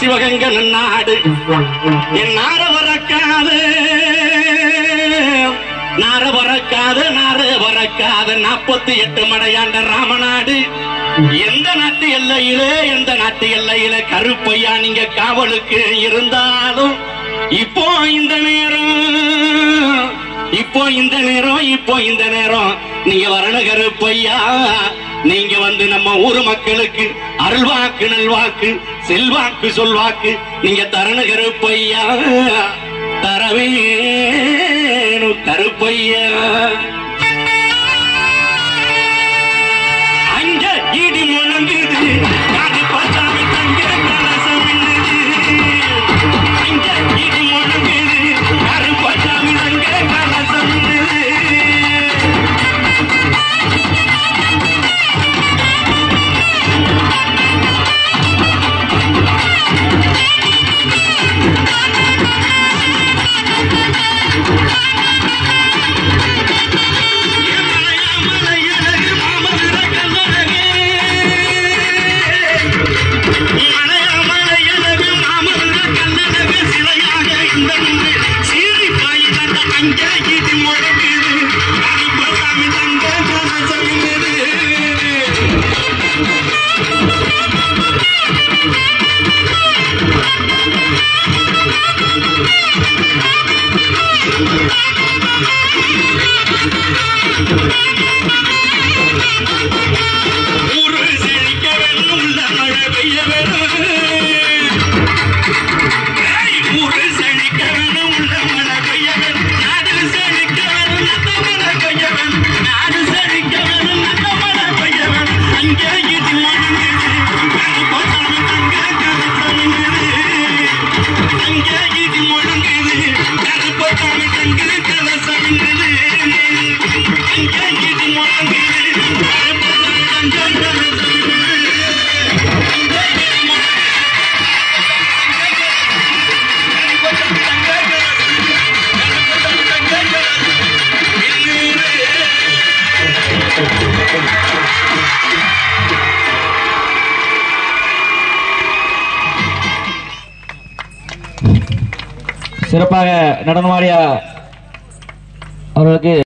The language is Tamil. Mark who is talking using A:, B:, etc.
A: சிவகங்க நாடு என் நார வரக்காது நார வரக்காது நார வரக்காது நாற்பத்தி எட்டு மடையாண்ட ராமநாடு எந்த நாட்டு எல்லையிலே எந்த நாட்டு எல்லையிலே கருப்பையா நீங்க காவலுக்கு இருந்தாலும் இப்போ இந்த நேரம் இப்போ இந்த நேரம் இப்போ இந்த நேரம் நீங்க வரணும் கருப்பையா நீங்க வந்து நம்ம ஊர் மக்களுக்கு அருள்வாக்கு நல்வாக்கு செல்வாக்கு சொல்வாக்கு நீங்க தரண கருப்பையா தரவேணும் கருப்பையா அங்க இடி முழங்குது காது பார்த்தாம தங்க கலசம் மின்னுது. அங்க இடி முழங்குது காது பார்த்தாம தங்க கலசம் மின்னுது. மலையழகு மாமதுர கல்லழகு. மலையழகு மாமதுர கல்லழகு சிலையாக இந்த நின்று சீறி பாய்ந்த அங்கே இது முழங்குது. கருப்பசாமி தந்த கலசமிடுது. ஊரு செழிக்க வேணும், உள்ள மழை பெய்ய வேணும். ஏய், ஊரு செழிக்க வேணும், உள்ள மழை பெய்ய வேணும். நாடு செழிக்க வேணும், நல்ல மழை பெய்ய வேணும். நாடு செழிக்க வேணும், நல்ல மழை பெய்ய வேணும். அங்கே இடி முழங்குது, கருப்பசாமி தங்க கலசமிடுது. அங்கே இடி முழங்குது, கருப்பசாமி தங்க கலசமிடுது. அங்கே இடி முழங்குது, கருப்பசாமி தங்க கலசமிடுது. அங்கே இடி முழங்குது.
B: சிறப்பாக நடனமாடிய அவர்களுக்கு